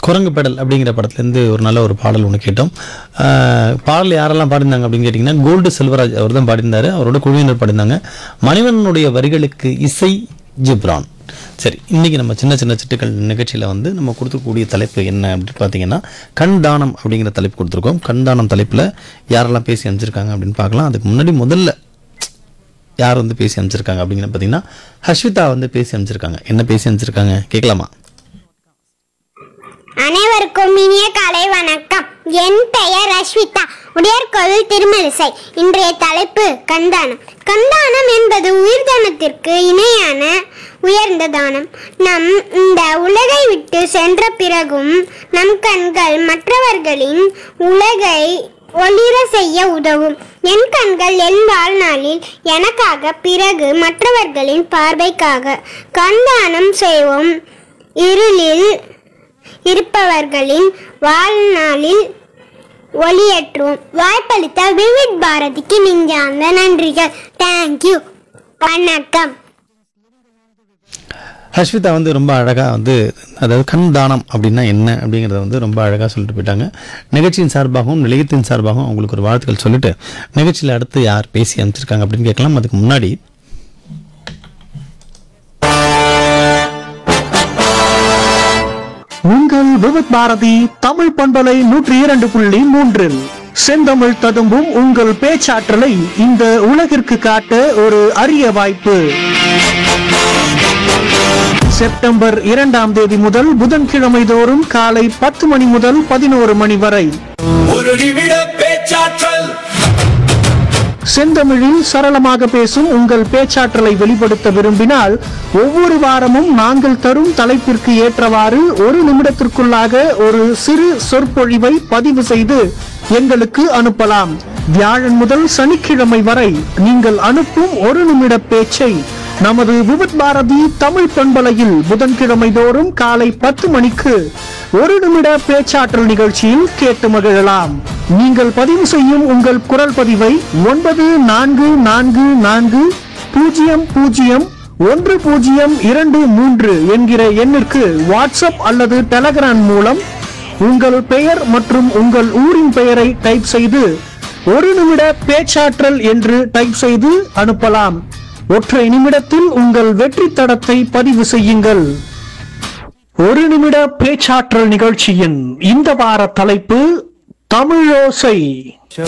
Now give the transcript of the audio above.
குரங்கு பெடல் அப்படிங்கிற படத்துலேருந்து ஒரு நல்ல ஒரு பாடல் ஒன்று கேட்டோம் ஆஹ் பாடல் யாரெல்லாம் பாடியிருந்தாங்க அப்படின்னு கேட்டிங்கன்னா கோல்டு செல்வராஜ் அவர் தான் பாடியிருந்தார் அவரோட குழுவினர் பாடியிருந்தாங்க மணிவண்ணனுடைய வரிகளுக்கு இசை ஜிப்ரான் சரி இன்றைக்கி நம்ம சின்ன சின்ன சிட்டுக்கள் நிகழ்ச்சியில் வந்து நம்ம கொடுத்துக்கூடிய தலைப்பு என்ன அப்படின்னு பார்த்தீங்கன்னா கண் தானம் அப்படிங்கிற தலைப்பு கொடுத்துருக்கோம் கண் தானம் தலைப்பில் யாரெல்லாம் பேசி அமைச்சிருக்காங்க அப்படின்னு பார்க்கலாம் அதுக்கு முன்னாடி முதல்ல யார் வந்து பேசி அமைச்சிருக்காங்க அப்படிங்கிற பார்த்தீங்கன்னா ஹர்ஷிதா வந்து பேசி அமைச்சிருக்காங்க என்ன பேசி அமைச்சிருக்காங்க கேட்கலாமா அனைவருக்கும் இனிய காலை வணக்கம் என் பெயர் அஸ்விதா உடையார்கோவில் திருமலிசை இன்றைய தலைப்பு கந்தானம் கந்தானம் என்பது உயிர் தானத்திற்கு இணையான உயர்ந்த தானம் நம் இந்த உலகை விட்டு சென்ற பிறகும் நம் கண்கள் மற்றவர்களின் உலகை ஒளிர செய்ய உதவும் என் கண்கள் என் வாழ்நாளில் எனக்காக பிறகு மற்றவர்களின் பார்வைக்காக கண்தானம் செய்வோம் இருளில் இருப்பவர்களின் வாழ்நாளில் ஒளியேற்றுவோம் வாய்ப்பளித்த விவிட் பாரதிக்கு நெஞ்சார்ந்த நன்றிகள் தேங்க்யூ வணக்கம் ஹர்ஷிதா வந்து ரொம்ப அழகாக வந்து அதாவது கண் தானம் அப்படின்னா என்ன அப்படிங்கிறத வந்து ரொம்ப அழகாக சொல்லிட்டு போயிட்டாங்க நிகழ்ச்சியின் சார்பாகவும் நிலையத்தின் சார்பாகவும் அவங்களுக்கு ஒரு வாழ்த்துக்கள் சொல்லிட்டு நிகழ்ச்சியில் அடுத்து யார் பேசி அமைச்சிருக்காங்க அப்படின்னு கேட்கலாம் அதுக்கு முன்னாடி உங்கள் விவித் பாரதி தமிழ் பண்பலை நூற்றி இரண்டு புள்ளி மூன்றில் செந்தமிழ் ததும்பும் உங்கள் பேச்சாற்றலை இந்த உலகிற்கு காட்ட ஒரு அரிய வாய்ப்பு செப்டம்பர் இரண்டாம் தேதி முதல் புதன்கிழமை தோறும் காலை பத்து மணி முதல் பதினோரு மணி வரை ஒரு நிமிட பேச்சாற்றல் செந்தமிழில் சரளமாக பேசும் உங்கள் பேச்சாற்றலை வெளிப்படுத்த விரும்பினால் ஒவ்வொரு வாரமும் நாங்கள் தரும் தலைப்பிற்கு ஏற்றவாறு ஒரு நிமிடத்திற்குள்ளாக ஒரு சிறு சொற்பொழிவை பதிவு செய்து எங்களுக்கு அனுப்பலாம் வியாழன் முதல் சனிக்கிழமை வரை நீங்கள் அனுப்பும் ஒரு நிமிட பேச்சை நமது விவித் பாரதி தமிழ் பண்பலையில் புதன்கிழமை தோறும் காலை பத்து மணிக்கு ஒரு நிமிட பேச்சாற்றல் நிகழ்ச்சியில் கேட்டு மகிழலாம் நீங்கள் பதிவு செய்யும் உங்கள் குரல் பதிவை ஒன்பது நான்கு நான்கு நான்கு பூஜ்ஜியம் பூஜ்ஜியம் ஒன்று பூஜ்ஜியம் இரண்டு மூன்று என்கிற எண்ணிற்கு வாட்ஸ்அப் அல்லது டெலகிராம் மூலம் உங்கள் பெயர் மற்றும் உங்கள் ஊரின் பெயரை டைப் செய்து ஒரு நிமிட பேச்சாற்றல் என்று டைப் செய்து அனுப்பலாம் ஒற்றை நிமிடத்தில் உங்கள் வெற்றி தடத்தை பதிவு செய்யுங்கள் ஒரு நிமிட பேச்சாற்றல் நிகழ்ச்சியின் இந்த வார தலைப்பு தமிழோசை